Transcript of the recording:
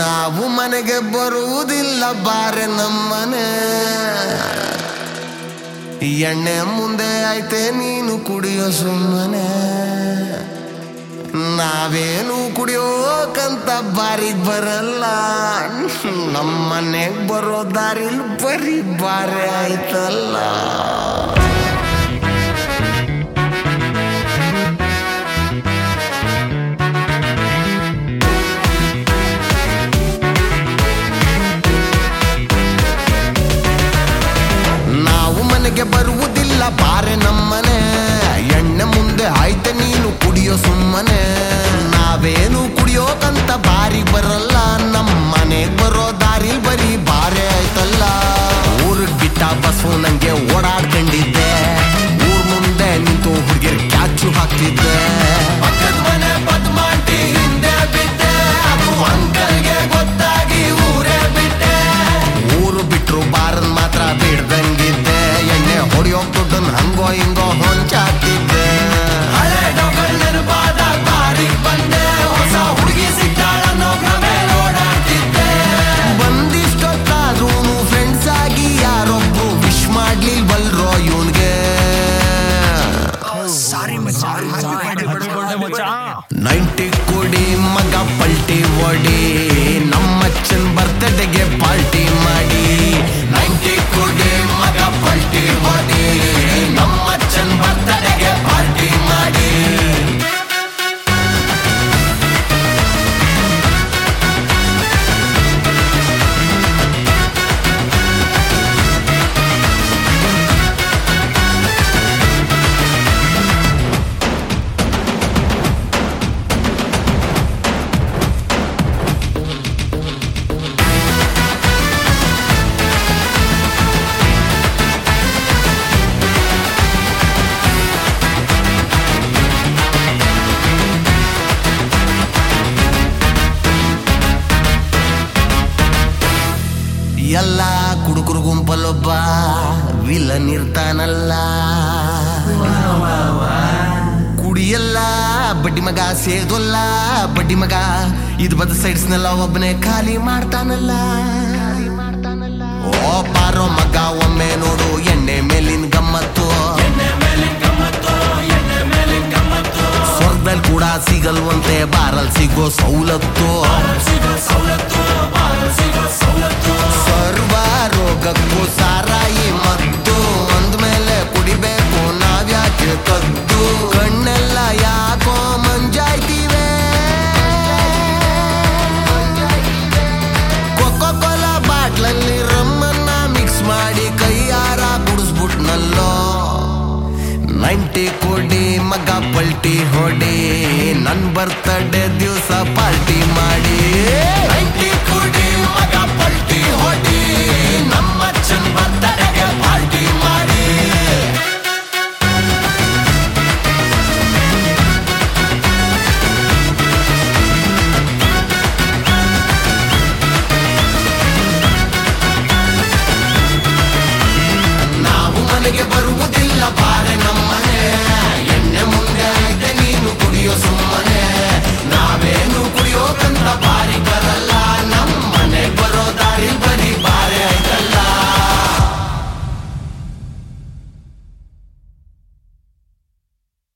ನಾವು ಮನೆಗೆ ಬರುವುದಿಲ್ಲ ಬಾರೆ ನಮ್ಮನೆ ಎಣ್ಣೆ ಮುಂದೆ ಐತೆ ನೀನು ಕುಡಿಯೋ ಸುಮ್ಮನೆ ನಾವೇನು ಕುಡಿಯೋಕಂತ ಬಾರಿಗ್ ಬರಲ್ಲ ನಮ್ಮನೆಗ್ ಬರೋ ದಾರಿಲ್ ಬರೀ ಬಾರೆ ಆಯ್ತಲ್ಲ ನಾವು ಮನೆಗೆ ಬರುವುದಿಲ್ಲ ಬಾರೆ ನಮ್ಮನೆ ಎಣ್ಣೆ ಮುಂದೆ ಆಯ್ತೆ ನೀನು ಕುಡಿಯೋ ಸುಮ್ಮನೆ ನಾವೇನು ಕುಡಿಯೋಕಂತ ಬಾರಿ ಬರಲ್ಲ ನಮ್ಮನೆ ಬರೋ ದಾರಿ ಬರೀ ಬಾರೆ ಆಯ್ತಲ್ಲ ಊರಿಗೆ ಬಿಟ್ಟ ಬಸ್ಸು ನಂಗೆ ಓಡಾಡ್ಕೊಂಡಿದ್ದೆ ಊರ್ ಮುಂದೆ ನಿಂತು ಹುಡುಗಿರ್ ಕ್ಯಾಚು ಹಾಕ್ತಿದ್ದೆ ಪಕ್ಕದ ಮನೆ ಬದ್ಮಾಟಿ ಹಿಂದೆ ಬಿದ್ದೆ ಅದು ಅಂಕಲ್ಗೆ ಗೊತ್ತಾಗಿ ಊರೇ ಬಿಟ್ಟೆ ಊರು ಬಿಟ್ರು ಬಾರನ್ ಮಾತ್ರ ಬಿಡ್ದಂಗಿದ್ದೆ ಎಣ್ಣೆ ಹೊಡಿಯೋ ದುಡ್ಡನ್ ಹಂಗೋ ಹಿಂಗೋ ಹೊಂಚಾಡ್ತಿದ್ದೆ ಹಳೆ ಡೊಗಲ್ ನೆನಪಾದ ಬಾರಿಗ್ ಬಂದೆ ಹೊಸ ಹುಡುಗಿ ಸಿಗ್ತಾಳನ್ನೋ ಭ್ರಮೆ ಓಡಾಡ್ತಿದ್ದೆ ಬಂದಿಷ್ಟೊತ್ತಾದ್ರೂ ಫ್ರೆಂಡ್ಸ್ ಆಗಿ ಯಾರೊಬ್ರು ವಿಶ್ ಮಾಡ್ಲಿಲ್ವಲ್ರೋ ಇವನ್ಗೆ ನೈಂಟಿ ಕೋಡಿ ಮಗ ಪಲ್ಟಿ ಓಡಿ ನಮ್ಮಚ್ಚನ್ ಬರ್ತಡೆಗೆ ಪಾರ್ಟಿ ಮಾಡಿ ನೈಂಟಿ ಕೋಡಿ ಮಗ ಪಲ್ಟಿ ಓಡಿ ನಮ್ಮಚ್ಚನ್ ಬರ್ತಡೆಗೆ ಪಾರ್ಟಿ ಮಾಡಿ ಎಲ್ಲ ಕುಡುಕರು ಗುಂಪಲ್ಲೊಬ್ಬ ವಿಲನ್ ಇರ್ತಾನಲ್ಲ ಕುಡಿಯಲ್ಲ ಬಡ್ಡಿ ಮಗ ಸೇದೊಲ್ಲ ಬಡ್ಡಿ ಮಗ ಇದು ಬದ ಸೈಡ್ಸ್ನೆಲ್ಲ ಒಬ್ಬನೇ ಖಾಲಿ ಮಾಡ್ತಾನಲ್ಲ ಓ ಪಾರೋ ಮಗ ಒಮ್ಮೆ ನೋಡು ಎಣ್ಣೆ ಮೇಲಿನ ಗಮ್ಮತ್ತು ಸ್ವರ್ಗದಲ್ಲಿ ಕೂಡ ಸಿಗಲ್ವಂತೆ ಬಾರಲ್ ಸಿಗೋ ಸವಲತ್ತು ಸರ್ವ ರೋಗಕ್ಕೂ ಸಾರಾಯಿ ಮತ್ತು ಅಂದ್ಮೇಲೆ ಕುಡಿಬೇಕು ನಾವ್ಯಾಕೆ ಕದ್ದು ಕಣ್ಣೆಲ್ಲ ಯಾಕೋ ಮಂಜಾಯ್ತಿವೆ ಕೊಕ್ಕೋ ಕೋಲಾ ಬಾಟ್ಲಲ್ಲಿ ರಮ್ಮನ್ನ ಮಿಕ್ಸ್ ಮಾಡಿ ಕೈಯಾರ ಕುಡಿಸ್ಬಿಟ್ನಲ್ಲೋ ನೈಂಟಿ ಕೋಡಿ ಮಗ ಪಲ್ಟಿ ಹೊಡಿ ನನ್ ಬರ್ತಡೇ ದಿವಸ ಪಾರ್ಟಿ ಮಾಡಿ